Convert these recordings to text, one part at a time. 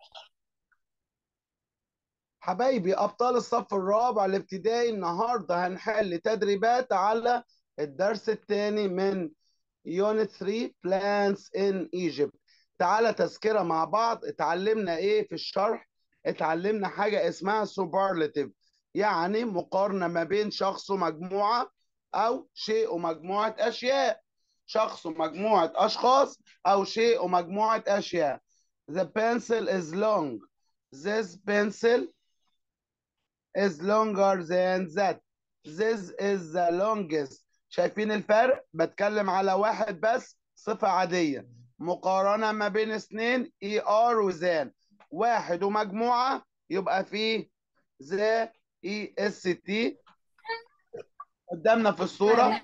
حبايبي أبطال الصف الرابع الابتدائي النهاردة هنحل تدريبات على الدرس الثاني من Unit 3 Plants in Egypt تعالى تذكرة مع بعض اتعلمنا ايه في الشرح اتعلمنا حاجة اسمها superlative يعني مقارنة ما بين شخص ومجموعة أو شيء ومجموعة أشياء شخص ومجموعة أشخاص أو شيء ومجموعة أشياء The pencil is long This pencil is longer than that. This is the longest. شايفين الفرق؟ بتكلم على واحد بس صفة عادية. مقارنة ما بين اثنين اي ار وذان. واحد ومجموعة يبقى فيه ذا اي اس تي قدامنا في الصورة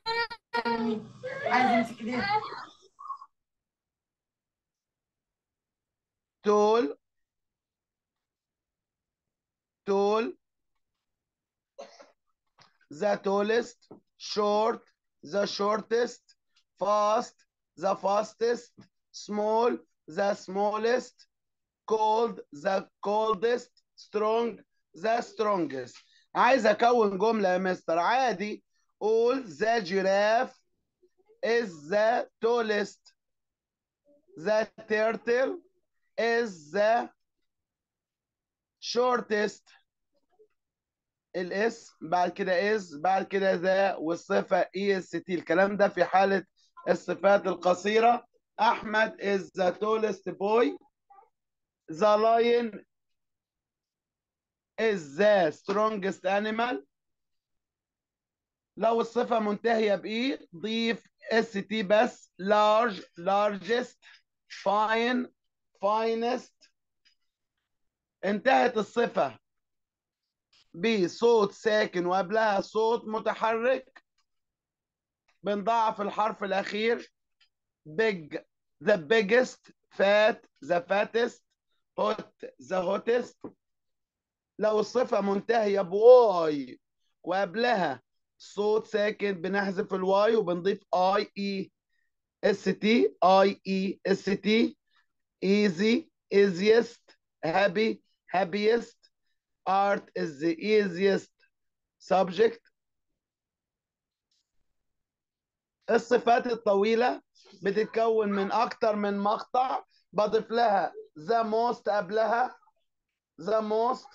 عايز امسك ايديك tall tall the tallest short the shortest fast the fastest small the smallest cold the coldest strong the strongest عايز اكون جمله يا مستر عادي قول the giraffe is the tallest the turtle is the shortest الاس بعد كده از بعد كده ذا والصفه اي اس تي الكلام ده في حاله الصفات القصيره احمد is the tallest boy the lion is the strongest animal لو الصفه منتهيه باي ضيف اس تي بس large largest fine finest انتهت الصفه بصوت ساكن وقبلها صوت متحرك بنضاعف الحرف الأخير big the biggest fat the fattest hot the hottest لو الصفة منتهية بواي وقبلها صوت ساكن بنحذف الواي وبنضيف اي اي اس تي اي اي اس تي easy easiest happy happiest art is the easiest subject الصفات الطويلة بتتكون من أكتر من مقطع بضيف لها the most قبلها the most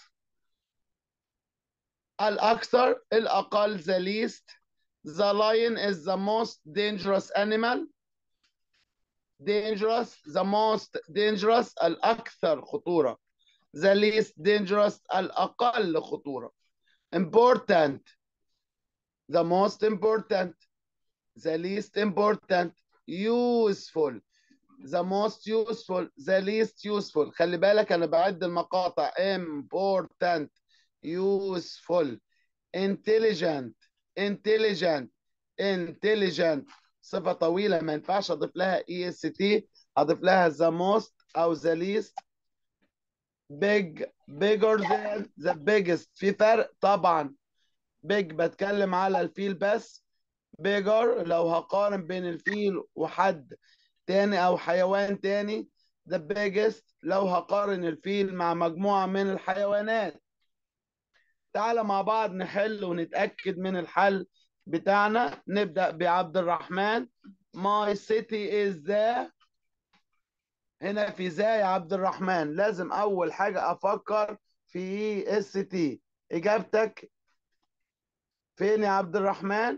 الأكثر الأقل the least the lion is the most dangerous animal dangerous the most dangerous الأكثر خطورة the least dangerous الأقل خطورة important the most important the least important useful the most useful the least useful خلي بالك أنا بعد المقاطع important useful intelligent intelligent intelligent صفة طويلة ما ينفعش أضيف لها اي اس تي أضيف لها the most أو the least big bigger than the biggest في فرق طبعا big بتكلم على الفيل بس bigger لو هقارن بين الفيل وحد تاني او حيوان تاني the biggest لو هقارن الفيل مع مجموعة من الحيوانات تعالى مع بعض نحل ونتأكد من الحل بتاعنا نبدأ بعبد الرحمن my city is the هنا في ذا يا عبد الرحمن لازم اول حاجه افكر في اس تي اجابتك فين يا عبد الرحمن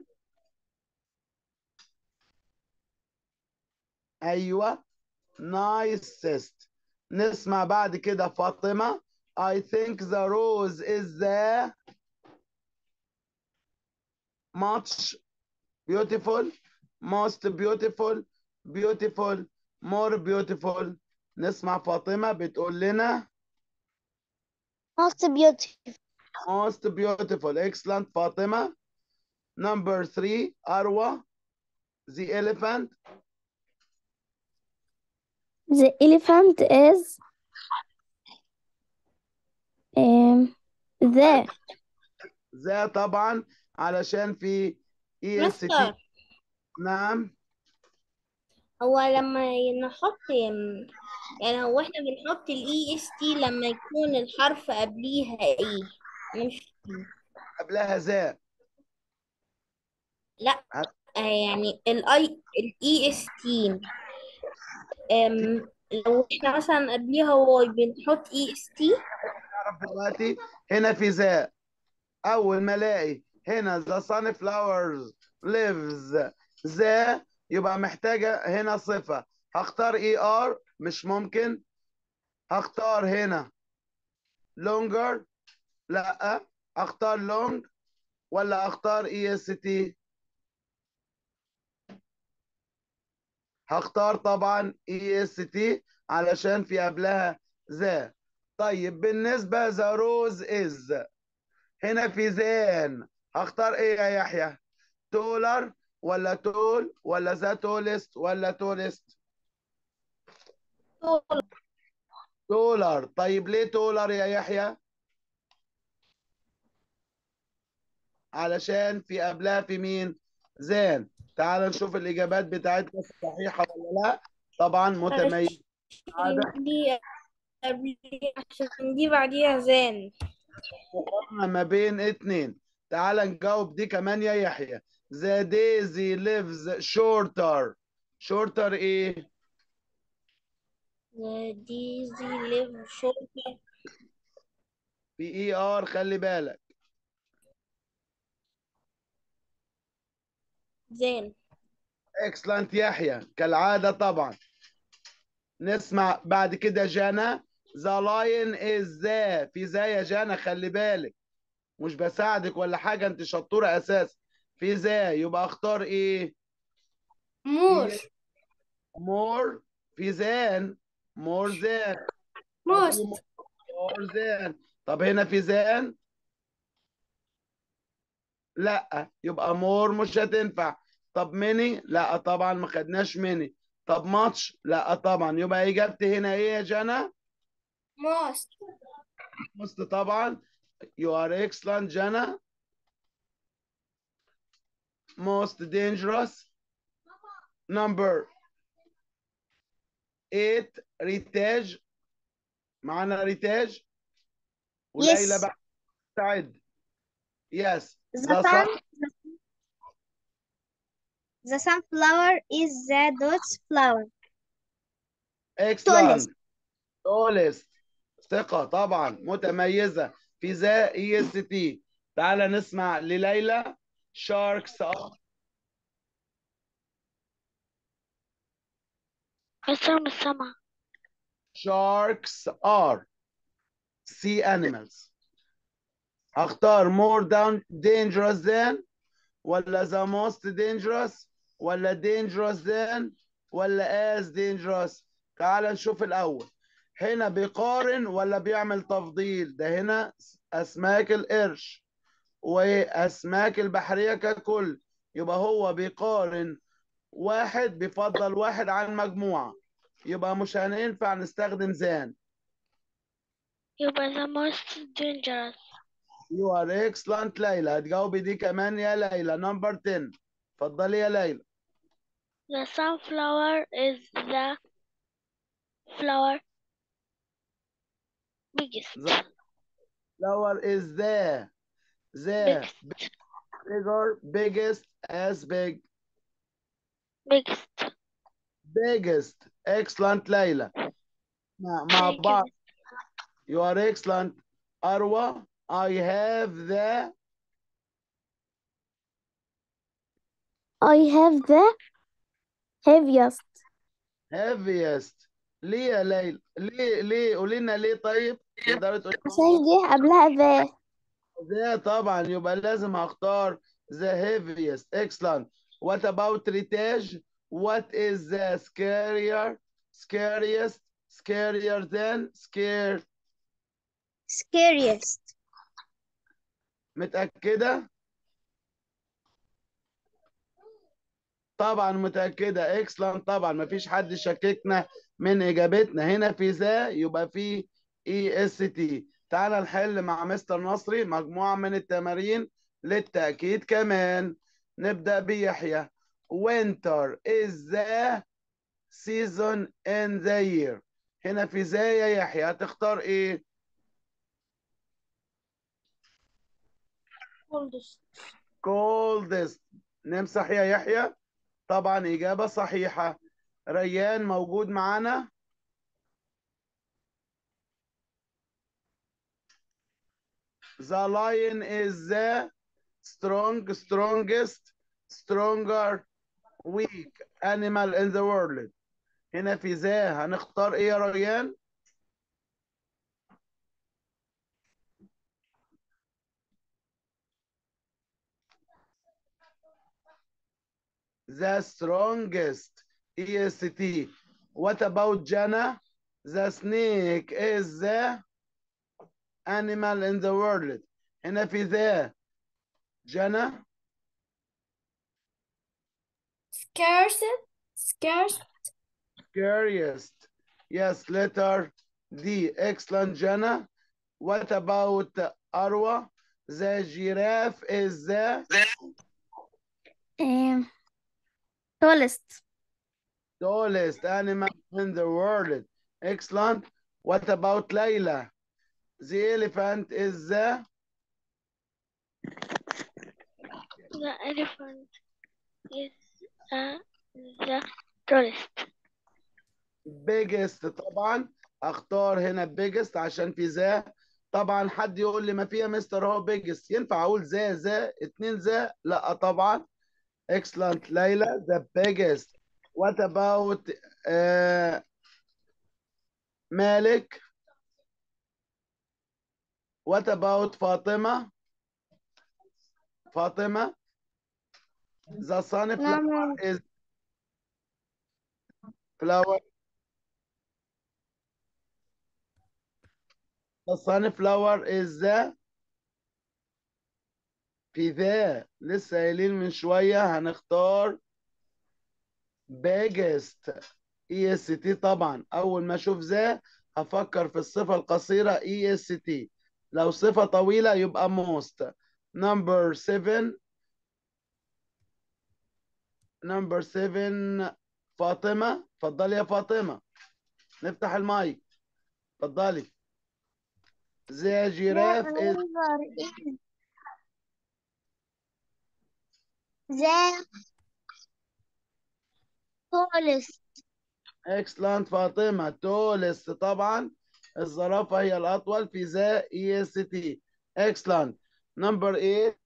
ايوه nicest نسمع بعد كده فاطمه I think the rose is the much beautiful most beautiful beautiful more beautiful نسمع فاطمة بتقول لنا most beautiful most beautiful excellent فاطمة number three أروى the elephant the elephant is um, the ذا طبعا علشان في اي اس تي مستر نعم هو لما نحط يعني هو احنا بنحط الاي اس تي لما يكون الحرف قبليها ايه انا مش فاهمة. قبلها ذا لا آه يعني الاي الاي اس تي لو احنا مثلا قبليها واي بنحط اي اس تي نعرف دلوقتي هنا في ذا اول ما الاقي هنا the sunflowers lives ذا يبقى محتاجة هنا صفة هختار اي ار مش ممكن هختار هنا longer لا اختار long ولا اختار اي اس تي هختار طبعا اي اس تي علشان في قبلها ذا طيب بالنسبة ذا روز از هنا في زين هختار ايه يا يحيى تولر ولا تول ولا ذا تولست ولا تولست تولر طيب ليه تولر يا يحيى علشان في قبلها في مين زين تعال نشوف الإجابات بتاعتنا صحيحة ولا لا طبعا متميز عادة. دي قبل عشان دي بعديها زان مقارنة ما بين اتنين تعال نجاوب دي كمان يا يحيى The daisy lives shorter shorter ايه دي زي ليف شورتر في اي ار خلي بالك زين اكسلنت يحيى كالعادة طبعا نسمع بعد كده جانا ذا لاين از ذا في ذا يا جانا خلي بالك مش بساعدك ولا حاجة انت شطورة اساس في ذا يبقى اختار ايه مور مور في ذان مور ذان موست مور ذان طب هنا في ذان لا يبقى مور مش هتنفع طب ميني لا طبعا ما خدناش ميني طب ماتش لا طبعا يبقى اجابتي هنا ايه يا جنى موست most طبعا you are excellent جنى most dangerous number 8 ريتاج معانا ريتاج وليلى Yes. بعد تعد yes The the sun, sun the sunflower is the dot's flower. excellent tallest ثقة طبعا متميزة في ذا اي اس تي تعال نسمع لليلى sharks are حسام السمع sharks are sea animals هختار more down dangerous than ولا the most dangerous ولا dangerous than ولا as dangerous تعال نشوف الأول هنا بيقارن ولا بيعمل تفضيل ده هنا أسماك القرش وأسماك البحرية ككل يبقى هو بيقارن واحد بيفضل واحد عن مجموعة يبقى مش هينفع نستخدم زان يبقى the most dangerous. You are excellent ليلى هتجاوبي دي كمان يا ليلى نمبر 10 اتفضلي يا ليلى The sunflower is the flower biggest. The flower is there there Biggest. bigger biggest as big Biggest. biggest excellent ليلى مع, مع Thank you. بعض you are excellent أروى I have the I have the heaviest. heaviest ليه يا ليلى ليه ليه قولي لنا ليه طيب تقدري تقولي عشان دي قبلها the ده طبعا يبقى لازم هختار the heaviest excellent what about ريتاج what is the scarier scariest scarier than scare scariest. متأكدة طبعا متأكدة excellent طبعا مفيش حد شككنا من إجابتنا هنا في ذا يبقى في اي اس تي تعال نحل مع مستر نصري مجموعة من التمارين للتأكيد كمان نبدأ بيحيى winter is the season in the year هنا في ذا يا يحيى هتختار ايه coldest coldest نمسح يا يحيى طبعا إجابة صحيحة ريان موجود معانا The lion is the strong, strongest, stronger, weak animal in the world. هنا في ذا هنختار ايه يا ريان؟ the strongest EST. What about Jana? The snake is the animal in the world. هنا في ذا جنى Scarce, scarce, scariest. Yes, letter D. Excellent, Jana. What about Arwa? The giraffe is the Um, tallest. tallest animal in the world. Excellent. What about Layla? The elephant is the the elephant is uh, the tallest. biggest طبعا اختار هنا biggest عشان في ذا طبعا حد يقول لي ما فيها مستر هو biggest ينفع اقول ذا ذا اتنين ذا لا طبعا excellent ليلى the biggest what about uh, مالك what about فاطمة فاطمة the sunflower Normal. is flower The sunflower is the في ذا لسه قايلين من شوية هنختار biggest اي اس تي طبعا أول ما أشوف ذا هفكر في الصفة القصيرة اي اس تي لو صفة طويلة يبقى most number 7 number 7 فاطمة اتفضلي يا فاطمة نفتح المايك اتفضلي The giraffe is The tallest. excellent فاطمة tallest طبعا الزرافة هي الأطول في ذا اي اس تي excellent number 8